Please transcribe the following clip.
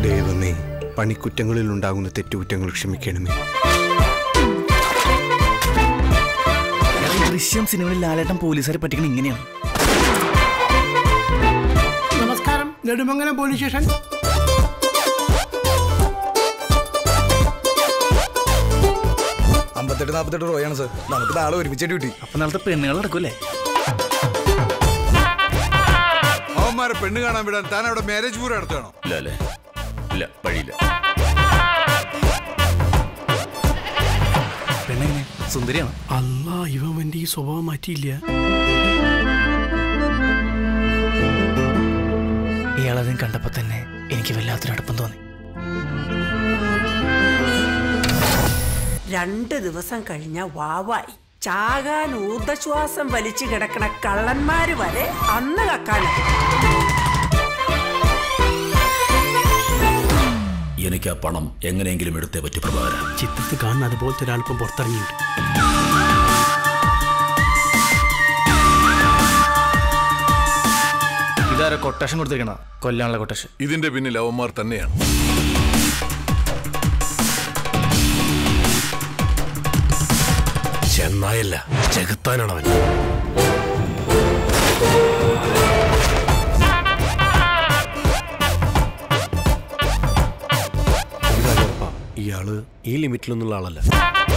ദൈവമേ പണിക്കുറ്റങ്ങളിൽ ഉണ്ടാകുന്ന തെറ്റുകുറ്റങ്ങൾ ക്ഷമിക്കണമേ ദൃശ്യം സിനിമയിൽ ലാലേട്ടൻ പോലീസുകാരെ പറ്റിക്കണ ഇങ്ങനെയാണ് നമസ്കാരം നെടുമംഗലം പോലീസ് സ്റ്റേഷൻ അമ്പത്തെട്ട് നാൽപ്പത്തെട്ട് റോയാണ് സർ നമുക്ക് നാളെ ഒരുമിച്ച് ഡ്യൂട്ടി അപ്പൊ നാളത്തെ പെണ്ണുകൾ നടക്കൂലേ അവന്മാരെ പെണ്ണ് കാണാൻ വിടാൻ താൻ അവിടെ മാരേജ് പൂരം നടത്തണോ ഇല്ല അല്ലേ ഇല്ല വഴിയില്ല പെണ്ണെങ്ങനെ സുന്ദരിയാണ് അല്ല ഇവൻ എന്റെ ഈ സ്വഭാവം മാറ്റിയില്ല ഇയാളതിന് കണ്ടപ്പോ തന്നെ എനിക്ക് വല്ലാത്തൊരു അടുപ്പം തോന്നി രണ്ട് ദിവസം കഴിഞ്ഞ വാവായി ചാകാൻ ഊർദ്ധശ്വാസം വലിച്ചു കിടക്കണ കള്ളന്മാര് വരെ അന്ന് കക്കാനായി എനിക്ക് ആ പണം എങ്ങനെയെങ്കിലും എടുത്തേ പറ്റൂ പ്രഭാകര ചിത്രത്തിൽ കാണുന്ന അതുപോലത്തെ ഒരാളിപ്പം പുറത്തിറങ്ങിയിട്ടുണ്ട് ഇതാരോ കൊട്ടേഷൻ കൊടുത്തിരിക്കണ കൊല്ലാനുള്ള കൊട്ടേഷൻ ഇതിന്റെ പിന്നിൽ അവന്മാർ തന്നെയാണ് ചെന്നായല്ല ചെകുത്താനാണ് അവൻ ഇയാള് ഈ ലിമിറ്റിലൊന്നുള്ള ആളല്ല